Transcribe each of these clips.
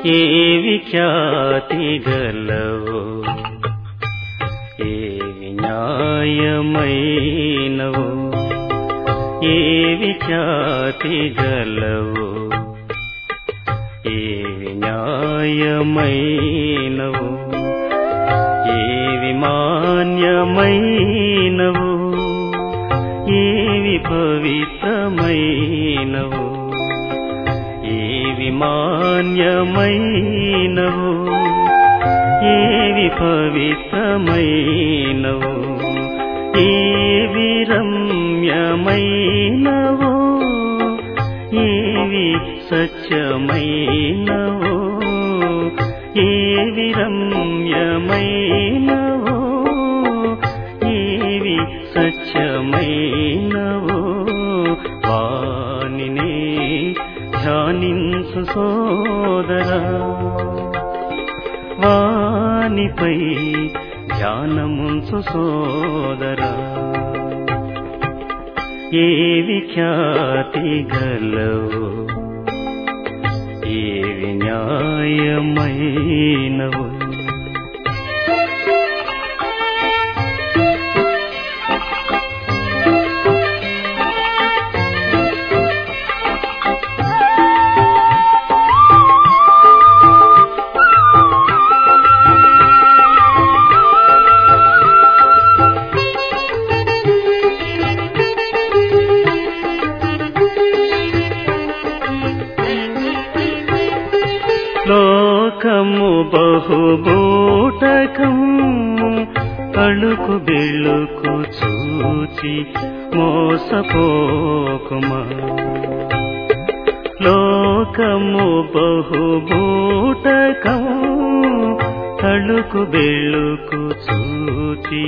ఏవి ఖ్యాతి గలవో ఏవి న్యాయమైనవో ఏవి ఖ్యాతి గలవో ఏవి న్యాయమైనవో ఏవి మాన్యమైనవో ఏవి పవిత్రమైనవో ఏవి మాన్యమైనవో ఏవి పవిత్రమైనవో ఏవి రమ్యమైనవో ఏవి సత్యమైనవో ఏవి రమ్యమైనవో ఏవి సత్యమైనవో వానినే ధ్యానించు సోదరా వానిపై ధ్యానముంచు సోదరా ఏవి ఖ్యాతి గలవో ఏవి న్యాయమైనవో లోకము బహుబూటకము అಳುకు బెళుకు చూచి మోసపోకుమా లోకము బహుబూటకము అಳುకు బెళుకు చూచి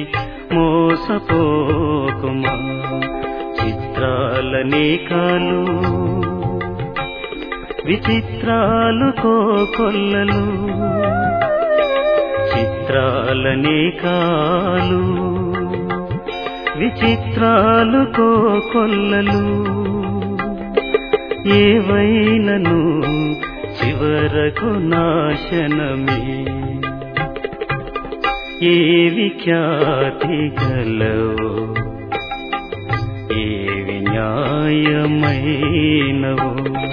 మోసపోకుమా చిత్రాలనే కాలు విచిత్రాలు కోకొల్లలు చిత్రాలనే కాలు విచిత్రాలు కోకొల్లలు ఏవైనను చివరకు నాశనమే ఏవి ఖ్యాతి గలవో ఏవి న్యాయమైనవో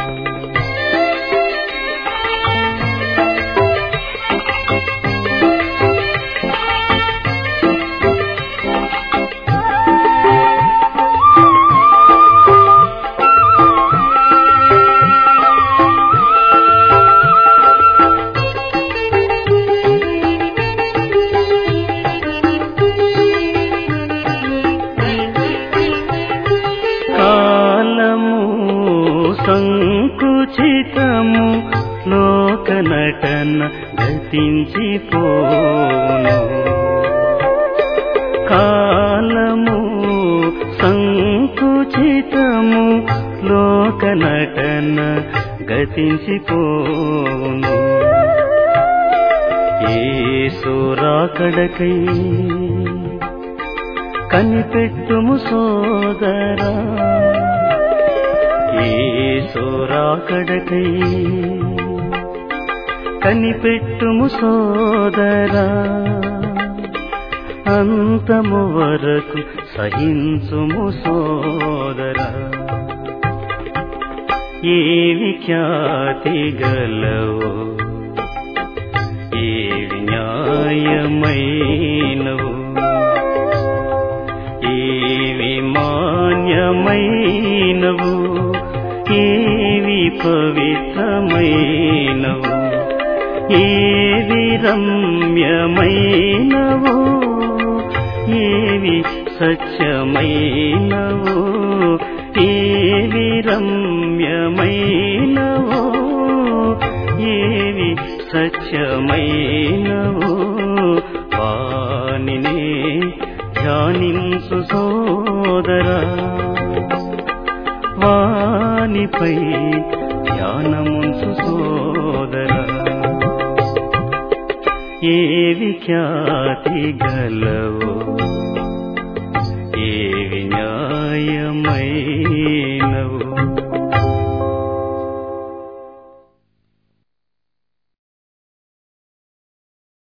కాలము సంకుచితము లోక నటన గతించిపోను కాలము సంకుచితము లోక నటన గతించిపోను ఏసురాకడకై కనిపెట్టుము సోదరా ఏసురాకడకై కనిపెట్టుము సోదరా అంతము వరకు సహించుము సోదరా ఏవి ఖ్యాతి గలవో ఏవి న్యాయమైనవో ఏవి మాన్యమైనవు ఏవి పవిత్రమైనవు ఏవి రమ్యమైనవు ఏవి సత్యమైనవు ఏవి రమ్యమైనవు ఏవి సత్యమైనవు వానినే ధ్యానించు సోదరా వానిపై ధ్యానముంచు సోదరా ఏవి ఖ్యాతి గలవో ఏవి న్యాయమై